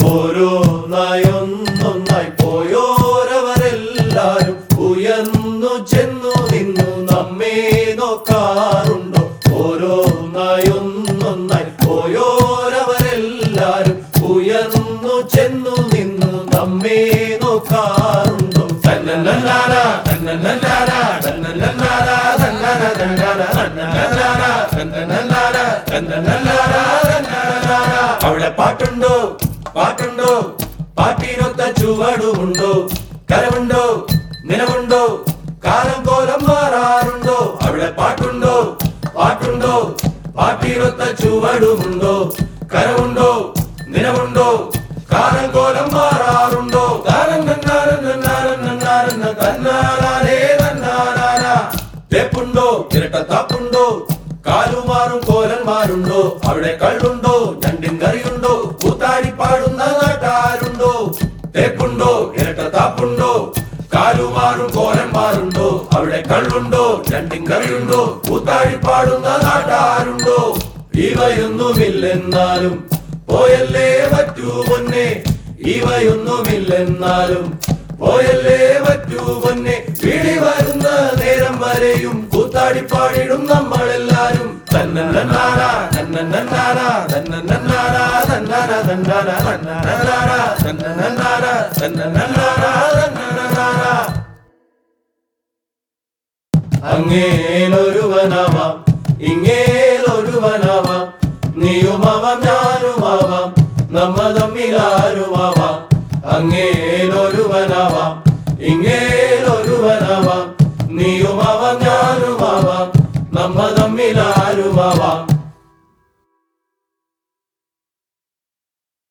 ഓരോന്നായൊന്നൊന്നായി പോയോരവരെല്ലാരും ഉയർന്നു ചെന്നു നിന്നു നമ്മെ നോക്കാറുണ്ടോ ഓരോന്നായൊന്നൊന്നായി പോയോരവരെല്ലാരും ഉയർന്നു ചെന്നു നിന്നു നമ്മെ നോക്കാറുണ്ടോ തന്നന്നന്നാര, തന്നന്നന്നാര, തന്നന്നന്നാര, തന്നന, തന്നന, തന്നന്നന്നാര, തന്നന്നന്നാര, തന്നന്നന്നാര, തന്നന്നന്നാര. അവിടെ പാട്ടുണ്ടോ പാട്ടുണ്ടോ പാട്ടിനൊത്ത ചുവടുമുണ്ടോ കരമുണ്ടോ നിലവുണ്ടോ കാലം കോലം മാറാറുണ്ടോ അവിടെ പാട്ടുണ്ടോ പാട്ടുണ്ടോ പാട്ടിനൊത്ത ചുവടുമുണ്ടോ കരമുണ്ടോ നിലവുണ്ടോ കാലം കോലം മാറാറുണ്ടോ താരം തന്നാരം തന്നാരം തന്നാരം തന്നാരേ തന്നാരാ തേപ്പുണ്ടോ ഇരട്ട താപ്പുണ്ടോ കാലുമാറും കോലന്മാരുണ്ടോ അവിടെ കള്ളുണ്ടോ ഞണ്ടിൻ കറിയുണ്ടോ കൂത്താടി പാടുന്ന നാട്ടാരുണ്ടോ തേപ്പുണ്ടോ ഇരട്ട താപ്പുണ്ടോ കാലുമാറും കോലന്മാരുണ്ടോ അവിടെ കള്ളുണ്ടോ രണ്ടിൻ കറിയുണ്ടോ കൂത്താടി പാടുന്ന നാട്ടാരുണ്ടോ ഇവയൊന്നുമില്ലെന്നാലും പോയല്ലേ പറ്റൂ പൊന്നെ ഇവയൊന്നുമില്ലെന്നാലും പോയല്ലേ പറ്റൂ പൊന്നെ വിളി വരുന്ന നേരം വരെയും കൂത്താടി പാടിടും നമ്മളെല്ലാരും തന്നന്നാര തന്നന്നാര തന്നന്നാര തന്നാര തന്നാര തന്നാര തന്നന്നാര തന്നന്നാര തന്നന്നാര അങ്ങേലൊരുവനാവാം ഇങ്ങേലൊരുവനാവാം നീയുമാവാം ഞാനുമാവാം നമ്മ തമ്മിലാരുമാവാം അങ്ങേലൊരുവനാവാം